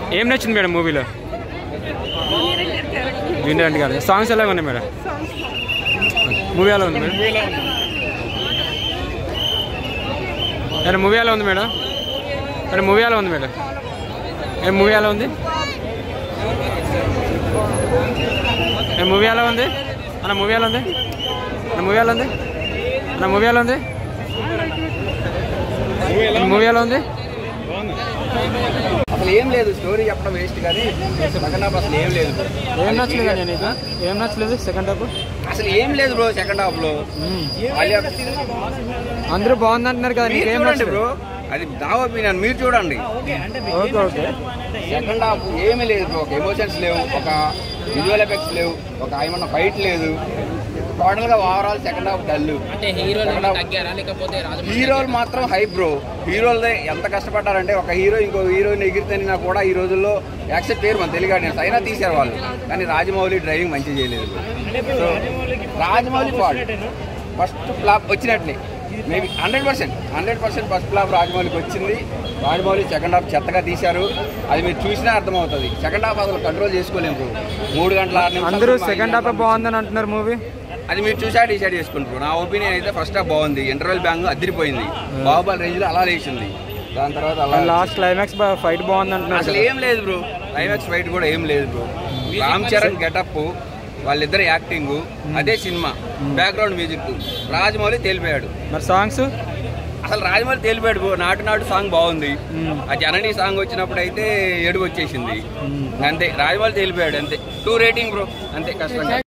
ఏం నచ్చింది మేడం మూవీలో జూనియర్ అంటే కాదు సాంగ్స్ ఎలా ఉన్నాయి మేడం మూవీ ఎలా ఉంది మేడం మేడం మూవీ ఎలా ఉంది మేడం మేడం మూవీ ఎలా ఉంది మేడం మేడం మూవీ ఎలా ఉంది మేడం మూవీ ఎలా ఉంది అన్న మూవీ ఎలా ఉంది అన్న మూవీ ఎలా ఉంది అన్న మూవీ ఎలా ఉంది మూవీ ఎలా ఉంది అసలు ఏం లేదు స్టోరీ చెప్పడం వేస్ట్ కానీ సెకండ్ హాఫ్ అసలు ఏం లేదు ఏం నచ్చలేదు కానీ నీకు ఏం నచ్చలేదు సెకండ్ హాఫ్ అసలు ఏం లేదు బ్రో సెకండ్ హాఫ్ లో అందరూ బాగుంది అంటున్నారు కదా మీరు నీకేం చూడండి నచ్చలేదు బ్రో అది నా ఒపీనియన్ మీరు చూడండి ఓకే ఓకే సెకండ్ హాఫ్ ఏమీ లేదు బ్రో ఒక ఎమోషన్స్ లేవు ఒక విజువల్ ఎఫెక్ట్స్ లేవు ఒక ఏమన్నా ఫైట్ లేదు టోటల్ గా ఓవరాల్ సెకండ్ హాఫ్ డల్ అంటే హీరోలు తగ్గారా లేకపోతే రాజమౌళి హీరోలు మాత్రం హై బ్రో హీరోలదే ఎంత కష్టపడ్డారంటే ఒక హీరో ఇంకో హీరోని ఎగిరితేనా కూడా ఈ రోజుల్లో యాక్సెప్ట్ చేయరు మన తెలుగు ఆడియన్స్ అయినా తీశారు వాళ్ళు కానీ రాజమౌళి డ్రైవింగ్ మంచిగా చేయలేదు so Rajamouli fault first flop వచ్చినట్లే maybe hundred percent hundred percent first flop రాజమౌళికి వచ్చింది రాజమౌళి సెకండ్ హాఫ్ చెత్తగా తీశారు అది మీరు చూసినా అర్థమవుతుంది సెకండ్ హాఫ్ అసలు కంట్రోల్ చేసుకోలేము బ్రో మూడు గంటల ఆరు నిమిషాలు అందరూ సినిమా సెకండ్ హాఫ్ బాగుందని అంటున్నారు మూవీ అది మీరు చూసా డిసైడ్ చేసుకుంటారు నా ఒపీనియన్ అయితే ఫస్ట్ హాఫ్ బాగుంది ఇంటర్వెల్ బ్యాంగ్ అదిరిపోయింది బాహుబలి రేంజ్ లో అలా లేచింది దాని తర్వాత అలా లాస్ట్ క్లైమాక్స్ ఫైట్ బాగుంది అంటున్నారు అసలు కదా. ఏం లేదు బ్రో క్లైమాక్స్ ఫైట్ కూడా ఏం లేదు బ్రో రామ్ చరణ్ గెటప్ వాళ్ళిద్దరు యాక్టింగ్ అదే సినిమా బ్యాక్గ్రౌండ్ మ్యూజిక్ రాజమౌళి తేలిపోయాడు మరి సాంగ్స్ అసలు రాజమౌళి తేలిపోయాడు బ్రో నాటు నాటు సాంగ్ బాగుంది ఆ జననీ సాంగ్ వచ్చినప్పుడు అయితే ఏడుపు వచ్చేసింది అంతే రాజమౌళి తేలిపోయాడు అంతే టూ రేటింగ్ బ్రో అంతే కష్టంగా